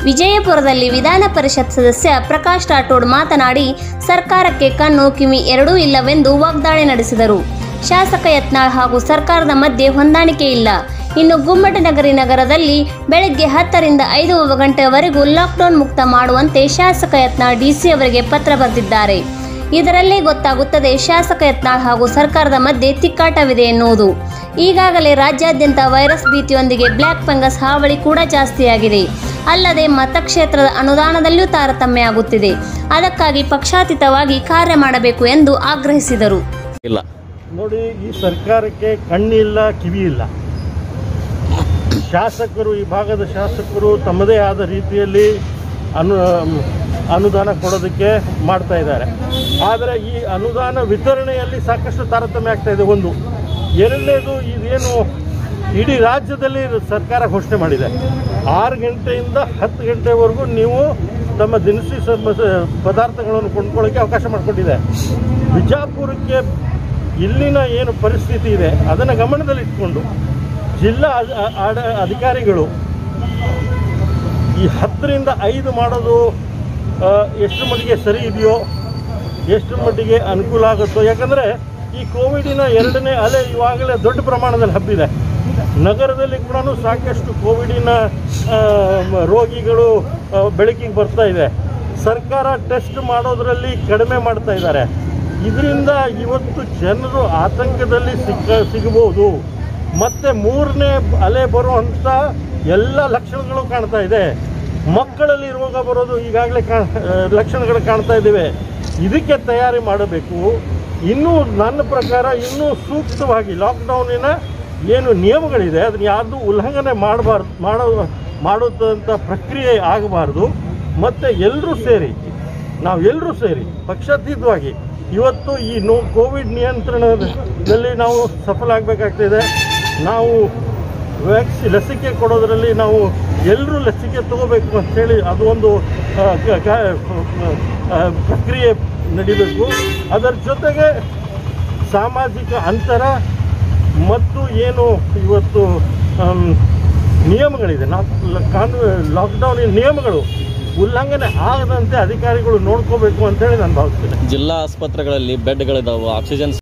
ವಿಜಯಪುರದಲ್ಲಿ ವಿಧಾನ ಪರಿಷತ್ ಸದಸ್ಯ ಪ್ರಕಾಶ್ ರಾಠೋಡ್ ಮಾತನಾಡಿ ಸರ್ಕಾರಕ್ಕೆ ಕಣ್ಣು ಕಿವಿ ಎರಡೂ ಇಲ್ಲವೆಂದು ವಾಗ್ದಾಳಿ ನಡೆಸಿದರು ಶಾಸಕ ಯತ್ನಾಳ್ ಹಾಗೂ ಸರ್ಕಾರದ ಮಧ್ಯೆ ಹೊಂದಾಣಿಕೆ ಇಲ್ಲ ಇನ್ನು ಗುಮ್ಮಟನಗರಿ ನಗರದಲ್ಲಿ ಬೆಳಗ್ಗೆ ಹತ್ತರಿಂದ ಐದು ಗಂಟೆವರೆಗೂ ಲಾಕ್ಡೌನ್ ಮುಕ್ತ ಮಾಡುವಂತೆ ಶಾಸಕ ಯತ್ನಾಳ್ ಡಿಸಿ ಅವರಿಗೆ ಪತ್ರ ಬರೆದಿದ್ದಾರೆ ಇದರಲ್ಲೇ ಗೊತ್ತಾಗುತ್ತದೆ ಶಾಸಕ ಯತ್ನಾಳ್ ಹಾಗೂ ಸರ್ಕಾರದ ಮಧ್ಯೆ ತಿಕ್ಕಾಟವಿದೆ ಎನ್ನುವುದು ಈಗಾಗಲೇ ರಾಜ್ಯಾದ್ಯಂತ ವೈರಸ್ ಭೀತಿಯೊಂದಿಗೆ ಬ್ಲ್ಯಾಕ್ ಫಂಗಸ್ ಹಾವಳಿ ಕೂಡ ಜಾಸ್ತಿಯಾಗಿದೆ ಅಲ್ಲದೆ ಮತಕ್ಷೇತ್ರದ ಅನುದಾನದಲ್ಲೂ ತಾರತಮ್ಯ ಆಗುತ್ತಿದೆ ಅದಕ್ಕಾಗಿ ಪಕ್ಷಾತೀತವಾಗಿ ಕಾರ್ಯ ಮಾಡಬೇಕು ಎಂದು ಆಗ್ರಹಿಸಿದರು ಇಲ್ಲ ನೋಡಿ ಈ ಸರ್ಕಾರಕ್ಕೆ ಕಣ್ಣಿಲ್ಲ ಕಿವಿ ಇಲ್ಲ ಶಾಸಕರು ಈ ಭಾಗದ ಶಾಸಕರು ತಮ್ಮದೇ ಆದ ರೀತಿಯಲ್ಲಿ ಅನು ಅನುದಾನ ಕೊಡೋದಕ್ಕೆ ಮಾಡ್ತಾ ಇದ್ದಾರೆ ಆದರೆ ಈ ಅನುದಾನ ವಿತರಣೆಯಲ್ಲಿ ಸಾಕಷ್ಟು ತಾರತಮ್ಯ ಆಗ್ತಾ ಇದೆ ಒಂದು ಎರಡನೇದು ಇದೇನು ಇಡೀ ರಾಜ್ಯದಲ್ಲಿ ಸರ್ಕಾರ ಘೋಷಣೆ ಮಾಡಿದೆ ಆರು ಗಂಟೆಯಿಂದ ಹತ್ತು ಗಂಟೆವರೆಗೂ ನೀವು ತಮ್ಮ ದಿನಸಿ ಸಮ ಪದಾರ್ಥಗಳನ್ನು ಕೊಂಡ್ಕೊಳ್ಳೋಕ್ಕೆ ಅವಕಾಶ ಮಾಡಿಕೊಟ್ಟಿದೆ ಬಿಜಾಪುರಕ್ಕೆ ಇಲ್ಲಿನ ಏನು ಪರಿಸ್ಥಿತಿ ಇದೆ ಅದನ್ನು ಗಮನದಲ್ಲಿಟ್ಕೊಂಡು ಜಿಲ್ಲಾ ಅ- ಅ- ಆಡ ಅಧಿಕಾರಿಗಳು ಈ ಹತ್ತರಿಂದ ಐದು ಮಾಡೋದು ಆ, ಎಷ್ಟು ಮಟ್ಟಿಗೆ ಸರಿ ಇದೆಯೋ ಎಷ್ಟು ಮಟ್ಟಿಗೆ ಅನುಕೂಲ ಆಗುತ್ತೋ ಯಾಕಂದರೆ ಈ ಕೋವಿಡಿನ ಎರಡನೇ ಅಲೆ ಇವಾಗಲೇ ದೊಡ್ಡ ಪ್ರಮಾಣದಲ್ಲಿ ಹಬ್ಬಿದೆ ನಗರದಲ್ಲಿ ಕೂಡ ಸಾಕಷ್ಟು ಕೋವಿಡಿನ ಆ, ಮ- ರೋಗಿಗಳು ಆ, ಬೆಳಕಿಗೆ ಬರ್ತಾ ಇದೆ ಸರ್ಕಾರ ಟೆಸ್ಟ್ ಮಾಡೋದರಲ್ಲಿ ಕಡಿಮೆ ಮಾಡ್ತಾ ಇದ್ದಾರೆ ಇದರಿಂದ ಇವತ್ತು ಜನರು ಆತಂಕದಲ್ಲಿ ಸಿಕ್ಕ ಸಿಗಬಹುದು ಮತ್ತೆ ಮೂರನೇ ಅಲೆ ಬರುವಂಥ ಎಲ್ಲ ಲಕ್ಷಣಗಳು ಕಾಣ್ತಾ ಇದೆ ಮಕ್ಕಳಲ್ಲಿ ರೋಗ ಬರೋದು ಈಗಾಗಲೇ ಕಾ ಆ, ಲಕ್ಷಣಗಳು ಕಾಣ್ತಾ ಇದ್ದೇವೆ ಇದಕ್ಕೆ ತಯಾರಿ ಮಾಡಬೇಕು ಇನ್ನೂ ನನ್ನ ಪ್ರಕಾರ ಇನ್ನೂ ಸೂಕ್ತವಾಗಿ ಲಾಕ್ಡೌನಿನ ಏನು ನಿಯಮಗಳಿದೆ ಅದನ್ನ ಯಾರ್ದು ಉಲ್ಲಂಘನೆ ಮಾಡಬಾರ್ದು ಮಾಡೋ ಮಾಡೋದಂಥ ಪ್ರಕ್ರಿಯೆ ಆಗಬಾರ್ದು ಮತ್ತು ಎಲ್ಲರೂ ಸೇರಿ ನಾವು ಎಲ್ಲರೂ ಸೇರಿ ಪಕ್ಷಾತೀತವಾಗಿ ಇವತ್ತು ಈ ನೋ ಕೋವಿಡ್ ನಿಯಂತ್ರಣದಲ್ಲಿ ನಾವು ಸಫಲ ಆಗಬೇಕಾಗ್ತಿದೆ ನಾವು ವ್ಯಾಕ್ಸಿ ಲಸಿಕೆ ಕೊಡೋದರಲ್ಲಿ ನಾವು ಎಲ್ಲರೂ ಲಸಿಕೆ ತಗೋಬೇಕು ಅಂತೇಳಿ ಅದು ಒಂದು ಆ, ಕ- ಕ- ಆ, ಪ್ರಕ್ರಿಯೆ ನಡಿಬೇಕು ಅದರ ಜೊತೆಗೆ ಸಾಮಾಜಿಕ ಅಂತರ ಮತ್ತು ಏನು ಇವತ್ತು ಆಮ್, ನಿಯಮಗಳಿದೆ ನಾ ಕಾನೂನು ಲಾಕ್ಡೌನಿನ ನಿಯಮಗಳು ಉಲ್ಲಂಘನೆ ಆಗದಂತೆ ಅಧಿಕಾರಿಗಳು ನೋಡ್ಕೋಬೇಕು ಅಂತೇಳಿ ನಾನು ಭಾವಿಸ್ತೇನೆ ಜಿಲ್ಲಾ ಆಸ್ಪತ್ರೆಗಳಲ್ಲಿ ಬೆಡ್ಗಳಿದಾವೆ ಆಕ್ಸಿಜನ್